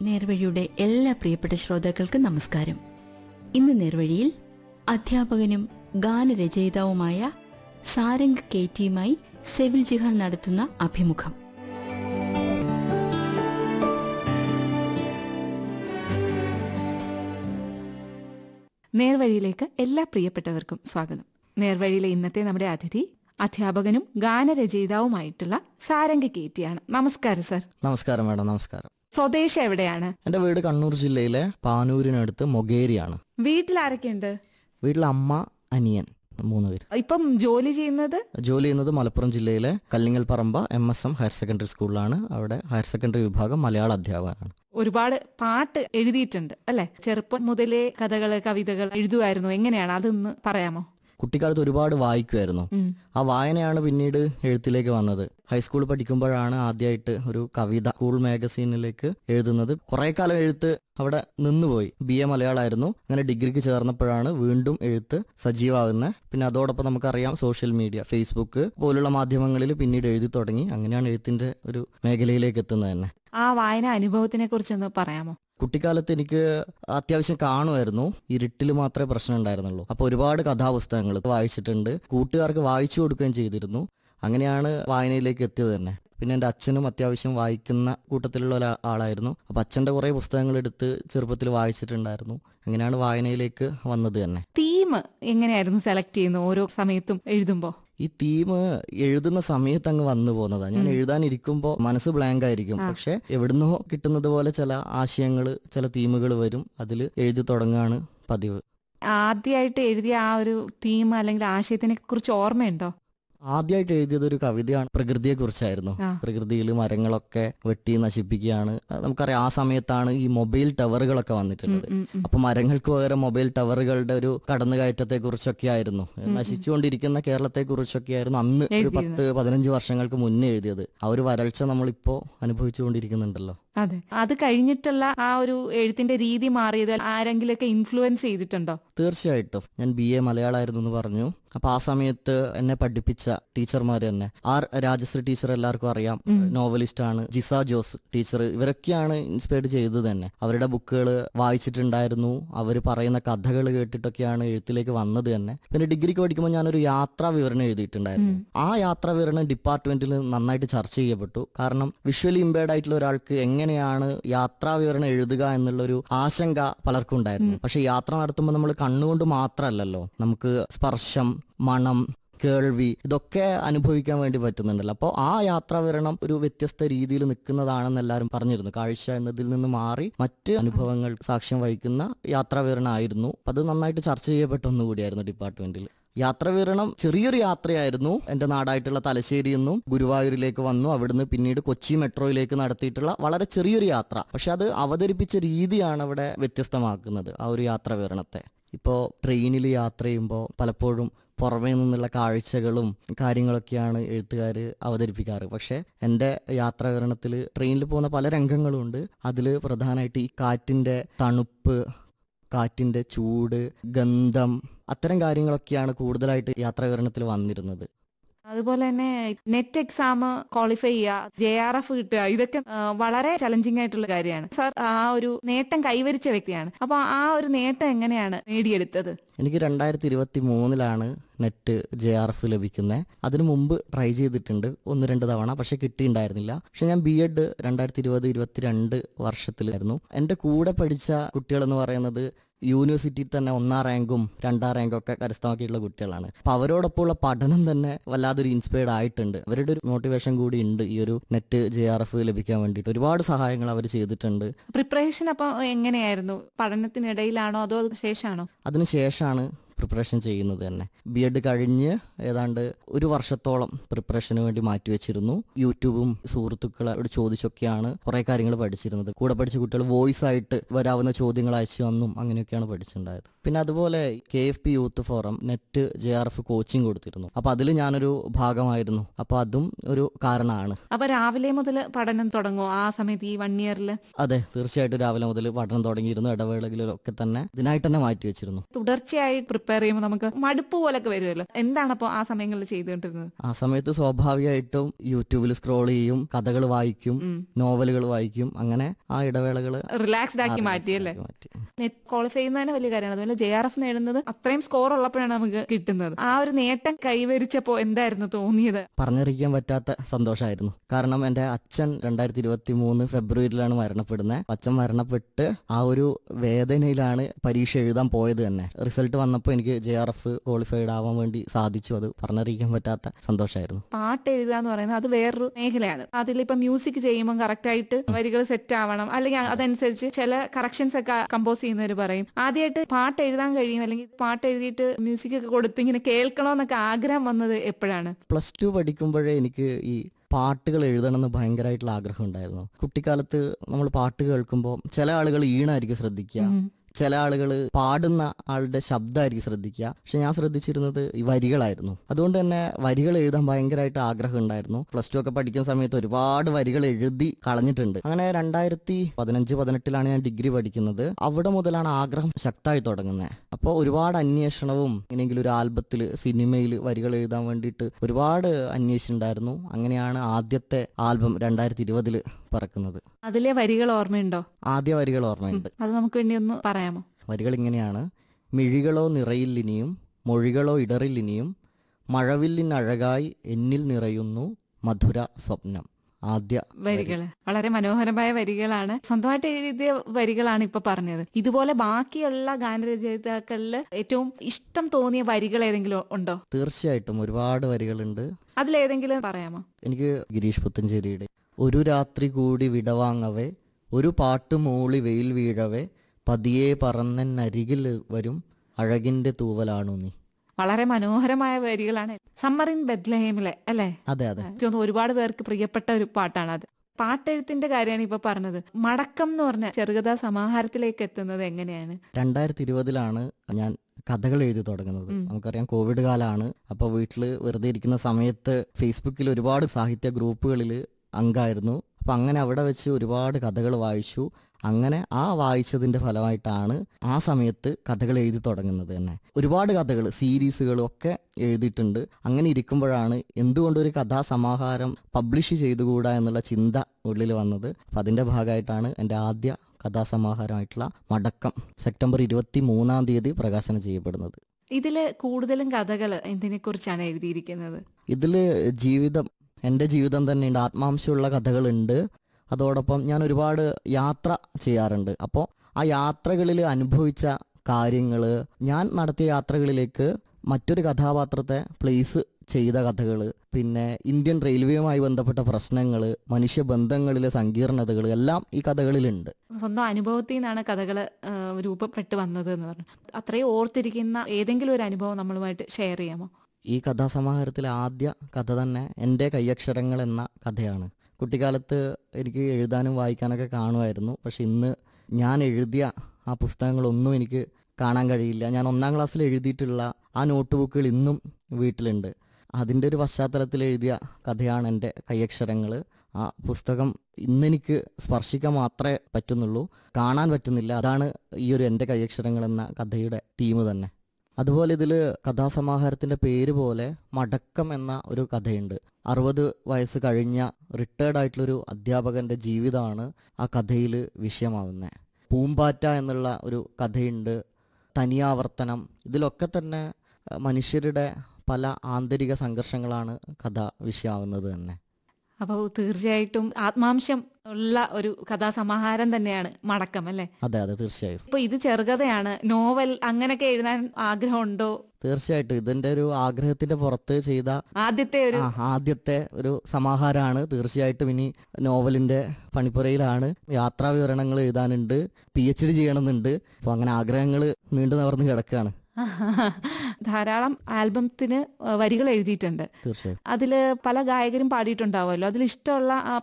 നേർവഴിയുടെ എല്ലാ പ്രിയപ്പെട്ട ശ്രോതാക്കൾക്കും നമസ്കാരം ഇന്ന് നേർവഴിയിൽ അധ്യാപകനും ഗാനരചയിതാവുമായ സാരംഗ് കെ ടിയുമായി സെവിൽ ജിഹാൻ നടത്തുന്ന അഭിമുഖം നേർവഴിയിലേക്ക് എല്ലാ പ്രിയപ്പെട്ടവർക്കും സ്വാഗതം നേർവഴിയിലെ ഇന്നത്തെ നമ്മുടെ അതിഥി അധ്യാപകനും ഗാനരചയിതാവുമായിട്ടുള്ള സാരംഗ കേറ്റിയാണ് നമസ്കാരം സർ നമസ്കാരം മാഡം നമസ്കാരം സ്വദേശം എവിടെയാണ് എൻ്റെ വീട് കണ്ണൂർ ജില്ലയിലെ പാനൂരിനടുത്ത് മൊഗേരിയാണ് വീട്ടിൽ ആരൊക്കെയുണ്ട് വീട്ടിൽ അമ്മ അനിയൻ മൂന്ന് പേര് ഇപ്പം ജോലി ചെയ്യുന്നത് ജോലി ചെയ്യുന്നത് മലപ്പുറം ജില്ലയിലെ Kallingal Paramba M S M higher secondary സ്കൂളിലാണ് അവിടെ ഹയർ സെക്കൻഡറി വിഭാഗം മലയാള അധ്യാപകനാണ് ഒരുപാട് പാട്ട് എഴുതിയിട്ടുണ്ട് അല്ലെ ചെറുപ്പം മുതലേ കഥകള് കവിതകൾ എഴുതുമായിരുന്നു എങ്ങനെയാണ് അതൊന്ന് പറയാമോ കുട്ടിക്കാലത്ത് ഒരുപാട് വായിക്കുമായിരുന്നു ഉം. ആ വായനയാണ് പിന്നീട് എഴുത്തിലേക്ക് വന്നത് ഹൈസ്കൂൾ പഠിക്കുമ്പോഴാണ് ആദ്യമായിട്ട് ഒരു കവിത സ്കൂൾ മാഗസീനിലേക്ക് എഴുതുന്നത് കുറെ കാലം എഴുത്ത് അവിടെ നിന്നുപോയി ബി എ മലയാളമായിരുന്നു അങ്ങനെ ഡിഗ്രിക്ക് ചേർന്നപ്പോഴാണ് വീണ്ടും എഴുത്ത് സജീവമാകുന്നത് പിന്നെ അതോടൊപ്പം നമുക്കറിയാം സോഷ്യൽ മീഡിയ ഫേസ്ബുക്ക് പോലുള്ള മാധ്യമങ്ങളിൽ പിന്നീട് എഴുതി തുടങ്ങി അങ്ങനെയാണ് എഴുത്തിന്റെ ഒരു മേഖലയിലേക്ക് എത്തുന്നത് തന്നെ ആ വായന അനുഭവത്തിനെ കുറിച്ചൊന്ന് പറയാമോ കുട്ടിക്കാലത്ത് എനിക്ക് അത്യാവശ്യം കാണുമായിരുന്നു ഇരുട്ടിൽ മാത്രമേ പ്രശ്നം ഉണ്ടായിരുന്നുള്ളൂ അപ്പോൾ ഒരുപാട് കഥാപുസ്തകങ്ങൾ വായിച്ചിട്ടുണ്ട് കൂട്ടുകാർക്ക് വായിച്ചു കൊടുക്കുകയും ചെയ്തിരുന്നു അങ്ങനെയാണ് വായനയിലേക്ക് എത്തിയത് തന്നെ പിന്നെ എൻ്റെ അച്ഛനും അത്യാവശ്യം വായിക്കുന്ന കൂട്ടത്തിലുള്ള ഒരാ ആളായിരുന്നു അപ്പം അച്ഛൻ്റെ കുറേ പുസ്തകങ്ങൾ എടുത്ത് ചെറുപ്പത്തിൽ വായിച്ചിട്ടുണ്ടായിരുന്നു അങ്ങനെയാണ് വായനയിലേക്ക് വന്നത് തന്നെ തീം എങ്ങനെയായിരുന്നു സെലക്ട് ചെയ്യുന്നത് ഓരോ സമയത്തും എഴുതുമ്പോ ഈ തീം എഴുതുന്ന സമയത്ത് അങ്ങ് വന്നു പോകുന്നതാണ് ഞാൻ എഴുതാനിരിക്കുമ്പോൾ മനസ്സ് ബ്ലാങ്ക് ആയിരിക്കും പക്ഷെ എവിടുന്നോ കിട്ടുന്നത് പോലെ ചില ആശയങ്ങൾ ചില തീമുകൾ വരും അതിൽ എഴുതി തുടങ്ങുകയാണ് പതിവ് ആദ്യമായിട്ട് എഴുതിയ ആ ഒരു തീം അല്ലെങ്കിൽ ആശയത്തിനെ കുറിച്ച് ഓർമ്മയുണ്ടോ ആദ്യമായിട്ട് എഴുതിയത് ഒരു കവിതയാണ് പ്രകൃതിയെ കുറിച്ചായിരുന്നു ആ. പ്രകൃതിയിൽ മരങ്ങളൊക്കെ വെട്ടി നശിപ്പിക്കുകയാണ് അത് നമുക്കറിയാം ആ സമയത്താണ് ഈ മൊബൈൽ ടവറുകളൊക്കെ വന്നിട്ടുള്ളത് ഉം, ഉം. അപ്പൊ മരങ്ങൾക്ക് പകരം മൊബൈൽ ടവറുകളുടെ ഒരു കടന്നുകയറ്റത്തെ കുറിച്ചൊക്കെ ആയിരുന്നു നശിച്ചുകൊണ്ടിരിക്കുന്ന കേരളത്തെ കുറിച്ചൊക്കെ ആയിരുന്നു അന്ന് ഒരു പത്ത് പതിനഞ്ച് വർഷങ്ങൾക്ക് മുന്നേ എഴുതിയത് ആ ഒരു വരൾച്ച നമ്മളിപ്പോ അനുഭവിച്ചുകൊണ്ടിരിക്കുന്നുണ്ടല്ലോ അതെ അത് കഴിഞ്ഞിട്ടുള്ള ആ ഒരു എഴുത്തിന്റെ രീതി മാറിയത് ആരെങ്കിലൊക്കെ ഇൻഫ്ലുവൻസ് ചെയ്തിട്ടുണ്ടോ തീർച്ചയായിട്ടും ഞാൻ ബി എ മലയാളമായിരുന്നു എന്ന് പറഞ്ഞു അപ്പൊ ആ സമയത്ത് എന്നെ പഠിപ്പിച്ച ടീച്ചർമാർ തന്നെ ആർ രാജശ്രീ ടീച്ചർ എല്ലാവർക്കും അറിയാം നോവലിസ്റ്റ് ആണ് ജിസ ജോസ് ടീച്ചർ ഇവരൊക്കെയാണ് ഇൻസ്പയർഡ് ചെയ്തത് തന്നെ അവരുടെ ബുക്കുകൾ വായിച്ചിട്ടുണ്ടായിരുന്നു അവർ പറയുന്ന കഥകൾ കേട്ടിട്ടൊക്കെയാണ് എഴുത്തിലേക്ക് വന്നത് തന്നെ പിന്നെ ഡിഗ്രിക്ക് പഠിക്കുമ്പോൾ ഞാനൊരു യാത്രാ വിവരണം എഴുതിയിട്ടുണ്ടായിരുന്നു ആ യാത്രാ വിവരണം ഡിപ്പാർട്ട്മെന്റിൽ നന്നായിട്ട് ചർച്ച ചെയ്യപ്പെട്ടു കാരണം വിഷ്വലി ഇമ്പയർഡ് ആയിട്ടുള്ള ഒരാൾക്ക് എങ്ങനെയാണ് യാത്രാ വിവരണം എഴുതുക എന്നുള്ളൊരു ആശങ്ക പലർക്കും ഉണ്ടായിരുന്നു പക്ഷെ യാത്ര നടത്തുമ്പോൾ നമ്മൾ കണ്ണുകൊണ്ട് മാത്രമല്ലല്ലോ നമുക്ക് സ്പർശം മണം കേൾവി ഇതൊക്കെ അനുഭവിക്കാൻ വേണ്ടി പറ്റുന്നുണ്ടല്ലോ അപ്പോൾ ആ യാത്രാവിവരണം ഒരു വ്യത്യസ്ത രീതിയിൽ നിൽക്കുന്നതാണെന്ന് എല്ലാവരും പറഞ്ഞിരുന്നു കാഴ്ച എന്നതിൽ നിന്ന് മാറി മറ്റ് അനുഭവങ്ങൾ സാക്ഷ്യം വഹിക്കുന്ന യാത്രാവിവരണമായിരുന്നു അത് നന്നായിട്ട് ചർച്ച ചെയ്യപ്പെട്ട ഒന്നുകൂടിയായിരുന്നു ഡിപ്പാർട്ട്മെന്റിൽ യാത്രാവിവരണം ചെറിയൊരു യാത്രയായിരുന്നു എൻ്റെ നാടായിട്ടുള്ള തലശ്ശേരിയിൽ നിന്നും ഗുരുവായൂരിലേക്ക് വന്നു അവിടുന്ന് പിന്നീട് കൊച്ചി മെട്രോയിലേക്ക് നടത്തിയിട്ടുള്ള വളരെ ചെറിയൊരു യാത്ര പക്ഷെ അത് അവതരിപ്പിച്ച രീതിയാണ് അവിടെ വ്യത്യസ്തമാക്കുന്നത് ആ ഒരു യാത്രാവിവരണത്തെ ഇപ്പോൾ ട്രെയിനിൽ യാത്ര ചെയ്യുമ്പോൾ പലപ്പോഴും പുറമേ നിന്നുള്ള കാഴ്ചകളും കാര്യങ്ങളൊക്കെയാണ് എഴുത്തുകാർ അവതരിപ്പിക്കാറ് പക്ഷേ എൻ്റെ യാത്രാവിവരണത്തിൽ ട്രെയിനിൽ പോകുന്ന പല രംഗങ്ങളും ഉണ്ട് അതിൽ പ്രധാനമായിട്ട് ഈ കാറ്റിൻ്റെ തണുപ്പ് കാറ്റിൻ്റെ ചൂട് ഗന്ധം അത്തരം കാര്യങ്ങളൊക്കെയാണ് കൂടുതലായിട്ട് യാത്രാവിവരണത്തിൽ വന്നിരുന്നത് അതുപോലെ തന്നെ നെറ്റ് എക്സാം ക്വാളിഫൈ ചെയ്യുക ജെ ആർ എഫ് കിട്ടുക ഇതൊക്കെ ആ, വളരെ ചലഞ്ചിങ് ആയിട്ടുള്ള കാര്യമാണ് സാർ ആ ഒരു നേട്ടം കൈവരിച്ച വ്യക്തിയാണ് അപ്പൊ ആ ഒരു നേട്ടം എങ്ങനെയാണ് നേടിയെടുത്തത് എനിക്ക് രണ്ടായിരത്തി ഇരുപത്തി മൂന്നിലാണ് നെറ്റ് ജെ ആർ എഫ് ലഭിക്കുന്നത് അതിനു മുമ്പ് ട്രൈ ചെയ്തിട്ടുണ്ട് ഒന്ന് രണ്ട് തവണ പക്ഷെ കിട്ടിയിട്ടുണ്ടായിരുന്നില്ല പക്ഷെ ഞാൻ ബി എഡ് രണ്ടായിരത്തി ഇരുപത് ഇരുപത്തിരണ്ട് വർഷത്തിലായിരുന്നു എൻ്റെ കൂടെ പഠിച്ച കുട്ടികളെന്ന് പറയുന്നത് യൂണിവേഴ്സിറ്റിയിൽ തന്നെ ഒന്നാം റാങ്കും രണ്ടാം റാങ്കും ഒക്കെ കരസ്ഥമാക്കിയിട്ടുള്ള കുട്ടികളാണ് അപ്പൊ അവരോടൊപ്പമുള്ള പഠനം തന്നെ വല്ലാതൊരു ഇൻസ്പയർഡ് ആയിട്ടുണ്ട് അവരുടെ ഒരു മോട്ടിവേഷൻ കൂടി ഉണ്ട് ഈ ഒരു നെറ്റ് ജെ ആർ എഫ് ലഭിക്കാൻ വേണ്ടിയിട്ട് ഒരുപാട് സഹായങ്ങൾ അവർ ചെയ്തിട്ടുണ്ട് പ്രിപ്പറേഷൻ അപ്പൊ എങ്ങനെയായിരുന്നു പഠനത്തിനിടയിലാണോ അതോ ശേഷമാണോ അതിനുശേഷമാണ് പ്രിപ്പറേഷൻ ചെയ്യുന്നത് തന്നെ ബി എഡ് കഴിഞ്ഞ് ഏതാണ്ട് ഒരു വർഷത്തോളം പ്രിപ്പറേഷന് വേണ്ടി മാറ്റിവെച്ചിരുന്നു യൂട്യൂബും സുഹൃത്തുക്കളോട് ചോദിച്ചൊക്കെയാണ് കുറെ കാര്യങ്ങൾ പഠിച്ചിരുന്നത് കൂടെ പഠിച്ച കുട്ടികൾ വോയിസ് ആയിട്ട് വരാവുന്ന ചോദ്യങ്ങൾ അയച്ചു തന്നും അങ്ങനെയൊക്കെയാണ് പഠിച്ചിട്ടുണ്ടായത് പിന്നെ അതുപോലെ K F P youth forum NET J R F coaching കൊടുത്തിരുന്നു അപ്പൊ അതിൽ ഞാനൊരു ഭാഗമായിരുന്നു അപ്പൊ അതും ഒരു കാരണമാണ് അപ്പൊ രാവിലെ മുതൽ പഠനം തുടങ്ങുമോ ആ സമയത്ത് ഈ വൺ ഇയറിൽ അതെ തീർച്ചയായിട്ടും രാവിലെ മുതൽ പഠനം തുടങ്ങിയിരുന്നു ഇടവേളകളിലൊക്കെ തന്നെ ഇതിനായിട്ട് തന്നെ മാറ്റി വെച്ചിരുന്നു തുടർച്ചയായി പ്രിപ്പയർ ചെയ്യുമ്പോൾ നമുക്ക് മടുപ്പ് പോലൊക്കെ വരുമല്ലോ എന്താണ് അപ്പോൾ ആ സമയങ്ങളിൽ ചെയ്തുകൊണ്ടിരുന്നത് ആ സമയത്ത് സ്വാഭാവികമായിട്ടും യൂട്യൂബിൽ സ്ക്രോൾ ചെയ്യും കഥകൾ വായിക്കും ഉം. നോവലുകൾ വായിക്കും അങ്ങനെ ആ ഇടവേളകൾ റിലാക്സ്ഡ് ആക്കി മാറ്റിയല്ലേ നെറ്റ് ക്വാളിഫൈ ചെയ്യുന്നതിന് വലിയ കാര്യമാണ് അതുപോലെ ജെ ആർ എഫ് നേടുന്നത് അത്രയും സ്കോർ ഉള്ളപ്പോഴാണ് നമുക്ക് കിട്ടുന്നത് ആ ഒരു നേട്ടം കൈവരിച്ചപ്പോ എന്തായിരുന്നു തോന്നിയത് പറഞ്ഞറിയിക്കാൻ പറ്റാത്ത സന്തോഷമായിരുന്നു കാരണം എൻ്റെ അച്ഛൻ രണ്ടായിരത്തി ഇരുപത്തി മൂന്ന് ഫെബ്രുവരിയിലാണ് മരണപ്പെടുന്നത് അച്ഛൻ മരണപ്പെട്ട് ആ ഒരു വേദനയിലാണ് പരീക്ഷ എഴുതാൻ പോയത് തന്നെ റിസൾട്ട് വന്നപ്പോൾ എനിക്ക് ജെ ആർ എഫ് ക്വാളിഫൈഡ് ആവാൻ വേണ്ടി സാധിച്ചു അത് പറഞ്ഞറിയിക്കാൻ പറ്റാത്ത സന്തോഷമായിരുന്നു പാട്ട് എഴുതുക എന്ന് പറയുന്നത് അത് വേറൊരു മേഖലയാണ് അതിലിപ്പോ മ്യൂസിക് ചെയ്യുമ്പോൾ കറക്റ്റ് ആയിട്ട് വരികൾ സെറ്റ് ആവണം അല്ലെങ്കിൽ അതനുസരിച്ച് ചില കറക്ഷൻസ് ഒക്കെ കമ്പോസ് ചെയ്യുന്നവർ പറയും ആദ്യമായിട്ട് പാട്ട് എഴുതാൻ കഴിയും അല്ലെങ്കിൽ പാട്ട് എഴുതിയിട്ട് മ്യൂസിക് ഒക്കെ കൊടുത്ത് ഇങ്ങനെ കേൾക്കണമെന്നൊക്കെ ആഗ്രഹം വന്നത് എപ്പോഴാണ് പ്ലസ് ടു പഠിക്കുമ്പോഴേ എനിക്ക് ഈ പാട്ടുകൾ എഴുതണമെന്ന് ഭയങ്കരമായിട്ടുള്ള ആഗ്രഹം ഉണ്ടായിരുന്നു കുട്ടിക്കാലത്ത് നമ്മൾ പാട്ട് കേൾക്കുമ്പോൾ ചില ആളുകൾ ഈണായിരിക്കും ശ്രദ്ധിക്കുക ചില ആളുകൾ പാടുന്ന ആളുടെ ശബ്ദമായിരിക്കും ശ്രദ്ധിക്കുക പക്ഷെ ഞാൻ ശ്രദ്ധിച്ചിരുന്നത് ഈ വരികളായിരുന്നു അതുകൊണ്ട് തന്നെ വരികൾ എഴുതാൻ ഭയങ്കരമായിട്ട് ആഗ്രഹം ഉണ്ടായിരുന്നു പ്ലസ് ടു ഒക്കെ പഠിക്കുന്ന സമയത്ത് ഒരുപാട് വരികൾ എഴുതി കളഞ്ഞിട്ടുണ്ട് അങ്ങനെ രണ്ടായിരത്തി പതിനഞ്ച് പതിനെട്ടിലാണ് ഞാൻ ഡിഗ്രി പഠിക്കുന്നത് അവിടെ മുതലാണ് ആഗ്രഹം ശക്തമായി തുടങ്ങുന്നത് അപ്പോൾ ഒരുപാട് അന്വേഷണവും ഇങ്ങനെയെങ്കിലും ഒരു ആൽബത്തിൽ സിനിമയിൽ വരികൾ എഴുതാൻ വേണ്ടിയിട്ട് ഒരുപാട് അന്വേഷിച്ചിട്ടുണ്ടായിരുന്നു അങ്ങനെയാണ് ആദ്യത്തെ ആൽബം രണ്ടായിരത്തി ഇരുപതിൽ പിറക്കുന്നത് അതിലെ വരികൾ ഓർമ്മയുണ്ടോ ആദ്യ വരികൾ ഓർമ്മയുണ്ട് അത് നമുക്ക് വേണ്ടി ഒന്ന് പറയാമോ വരികൾ ഇങ്ങനെയാണ് മിഴികളോ നിറയില്ലിനിയും മൊഴികളോ ഇടറില്ലിനിയും മഴവില്ലിനഴകായി എന്നിൽ നിറയുന്നു മധുര സ്വപ്നം ആദ്യ വരികള് വളരെ മനോഹരമായ വരികളാണ് സ്വന്തമായിട്ട് എഴുതിയ വരികളാണ് ഇപ്പൊ പറഞ്ഞത് ഇതുപോലെ ബാക്കിയുള്ള ഗാനരചയിതാക്കളിൽ ഏറ്റവും ഇഷ്ടം തോന്നിയ വരികൾ ഏതെങ്കിലും ഉണ്ടോ തീർച്ചയായിട്ടും ഒരുപാട് വരികളുണ്ട് അതിലേതെങ്കിലും പറയാമോ എനിക്ക് ഗിരീഷ് പുത്തഞ്ചേരിയുടെ ഒരു രാത്രി കൂടി വിടവാങ്ങവേ ഒരു പാട്ട് മൂളി വെയിൽ വീഴവേ പതിയെ പറന്നരികിൽ വരും അഴകിന്റെ തൂവലാണു നീ വളരെ മനോഹരമായ വരികളാണ് സമ്മർ ഇൻ ബെത്ലഹേമിലെ അല്ലേ അതെ അതെ എനിക്ക് തോന്നുന്നു ഒരുപാട് പേർക്ക് പ്രിയപ്പെട്ട ഒരു പാട്ടാണ് അത് പാട്ടെഴുത്തിന്റെ കാര്യമാണ് ഇപ്പൊ പറഞ്ഞത് മടക്കം എന്ന് പറഞ്ഞ ചെറുകഥാ സമാഹാരത്തിലേക്ക് എത്തുന്നത് എങ്ങനെയാണ് രണ്ടായിരത്തി ഇരുപതിലാണ് ഞാൻ കഥകൾ എഴുതി തുടങ്ങുന്നത് നമുക്കറിയാം കോവിഡ് കാലമാണ് അപ്പോൾ വീട്ടിൽ വെറുതെ ഇരിക്കുന്ന സമയത്ത് ഫേസ്ബുക്കിൽ ഒരുപാട് സാഹിത്യ ഗ്രൂപ്പുകളിൽ അംഗമായിരുന്നു അപ്പം അങ്ങനെ അവിടെ വെച്ച് ഒരുപാട് കഥകൾ വായിച്ചു അങ്ങനെ ആ വായിച്ചതിന്റെ ഫലമായിട്ടാണ് ആ സമയത്ത് കഥകൾ എഴുതി തുടങ്ങുന്നത് തന്നെ ഒരുപാട് കഥകൾ സീരീസുകളും ഒക്കെ എഴുതിയിട്ടുണ്ട് അങ്ങനെ ഇരിക്കുമ്പോഴാണ് എന്തുകൊണ്ടൊരു കഥാസമാഹാരം പബ്ലിഷ് ചെയ്തുകൂടാ എന്നുള്ള ചിന്ത ഉള്ളിൽ വന്നത് അപ്പം അതിന്റെ ഭാഗമായിട്ടാണ് എൻ്റെ ആദ്യ കഥാസമാഹാരമായിട്ടുള്ള മടക്കം സെപ്റ്റംബർ ഇരുപത്തി മൂന്നാം തീയതി പ്രകാശനം ചെയ്യപ്പെടുന്നത് ഇതില് കൂടുതലും കഥകൾ എന്തിനെ കുറിച്ചാണ് എഴുതിയിരിക്കുന്നത് ഇതിൽ ജീവിതം എൻ്റെ ജീവിതം തന്നെയുണ്ട് ആത്മാംശമുള്ള കഥകളുണ്ട് അതോടൊപ്പം ഞാൻ ഒരുപാട് യാത്ര ചെയ്യാറുണ്ട് അപ്പോൾ ആ യാത്രകളിൽ അനുഭവിച്ച കാര്യങ്ങൾ ഞാൻ നടത്തിയ യാത്രകളിലേക്ക് മറ്റൊരു കഥാപാത്രത്തെ പ്ലേസ് ചെയ്ത കഥകൾ പിന്നെ ഇന്ത്യൻ റെയിൽവേയുമായി ബന്ധപ്പെട്ട പ്രശ്നങ്ങൾ മനുഷ്യബന്ധങ്ങളിലെ സങ്കീർണതകൾ എല്ലാം ഈ കഥകളിലുണ്ട് സ്വന്തം അനുഭവത്തിൽ നിന്നാണ് കഥകൾ രൂപപ്പെട്ട് വന്നത് എന്ന് പറഞ്ഞു അത്രയും ഓർത്തിരിക്കുന്ന ഏതെങ്കിലും ഒരു അനുഭവം നമ്മളുമായിട്ട് ഷെയർ ചെയ്യാമോ ഈ കഥാസമാഹാരത്തിലെ ആദ്യ കഥ തന്നെ എൻ്റെ കയ്യക്ഷരങ്ങൾ എന്ന കഥയാണ് കുട്ടിക്കാലത്ത് എനിക്ക് എഴുതാനും വായിക്കാനൊക്കെ കാണുമായിരുന്നു പക്ഷെ ഇന്ന് ഞാൻ എഴുതിയ ആ പുസ്തകങ്ങളൊന്നും എനിക്ക് കാണാൻ കഴിയില്ല ഞാൻ ഒന്നാം ക്ലാസ്സിൽ എഴുതിയിട്ടുള്ള ആ നോട്ട് ബുക്കുകൾ ഇന്നും വീട്ടിലുണ്ട് അതിൻ്റെ ഒരു പശ്ചാത്തലത്തിൽ എഴുതിയ കഥയാണ് എൻ്റെ കയ്യക്ഷരങ്ങൾ ആ പുസ്തകം ഇന്നെനിക്ക് സ്പർശിക്കാൻ മാത്രമേ പറ്റുന്നുള്ളൂ കാണാൻ പറ്റുന്നില്ല അതാണ് ഈ ഒരു എൻ്റെ കയ്യക്ഷരങ്ങൾ എന്ന കഥയുടെ തീം തന്നെ അതുപോലെ ഇതിൽ കഥാസമാഹാരത്തിന്റെ പേര് പോലെ മടക്കം എന്ന ഒരു കഥയുണ്ട് അറുപത് വയസ്സ് കഴിഞ്ഞ റിട്ടയർഡ് ആയിട്ടുള്ളൊരു അധ്യാപകന്റെ ജീവിതമാണ് ആ കഥയിൽ വിഷയമാവുന്നത് പൂമ്പാറ്റ എന്നുള്ള ഒരു കഥയുണ്ട് തനിയാവർത്തനം ഇതിലൊക്കെ തന്നെ അഹ്, മനുഷ്യരുടെ പല ആന്തരിക സംഘർഷങ്ങളാണ് കഥ വിഷയമാവുന്നത് തന്നെ അപ്പോൾ തീർച്ചയായിട്ടും ആത്മാംശം ഉള്ള ഒരു കഥാസമാഹാരം തന്നെയാണ് മടക്കം അല്ലേ അതെ അതെ തീർച്ചയായും ഇപ്പൊ ഇത് ചെറുകഥയാണ് നോവൽ അങ്ങനെയൊക്കെ എഴുതാൻ ആഗ്രഹമുണ്ടോ തീർച്ചയായിട്ടും ഇതിന്റെ ഒരു ആഗ്രഹത്തിന്റെ പുറത്ത് ചെയ്ത ആദ്യത്തെ ഒരു ആ, ആദ്യത്തെ ഒരു സമാഹാരമാണ് തീർച്ചയായിട്ടും ഇനി നോവലിന്റെ പണിപ്പുരയിലാണ് യാത്രാ വിവരണങ്ങൾ എഴുതാനുണ്ട് പി എച്ച് ഡി ചെയ്യണമെന്നുണ്ട് അപ്പൊ അങ്ങനെ ആഗ്രഹങ്ങൾ നീണ്ടു നിവർന്ന് കിടക്കുകയാണ് ധാരാളം ആൽബത്തിന് വരികൾ എഴുതിയിട്ടുണ്ട് തീർച്ചയായും അതില് പല ഗായകരും പാടിയിട്ടുണ്ടാവുമല്ലോ അതിൽ ഇഷ്ടമുള്ള ആ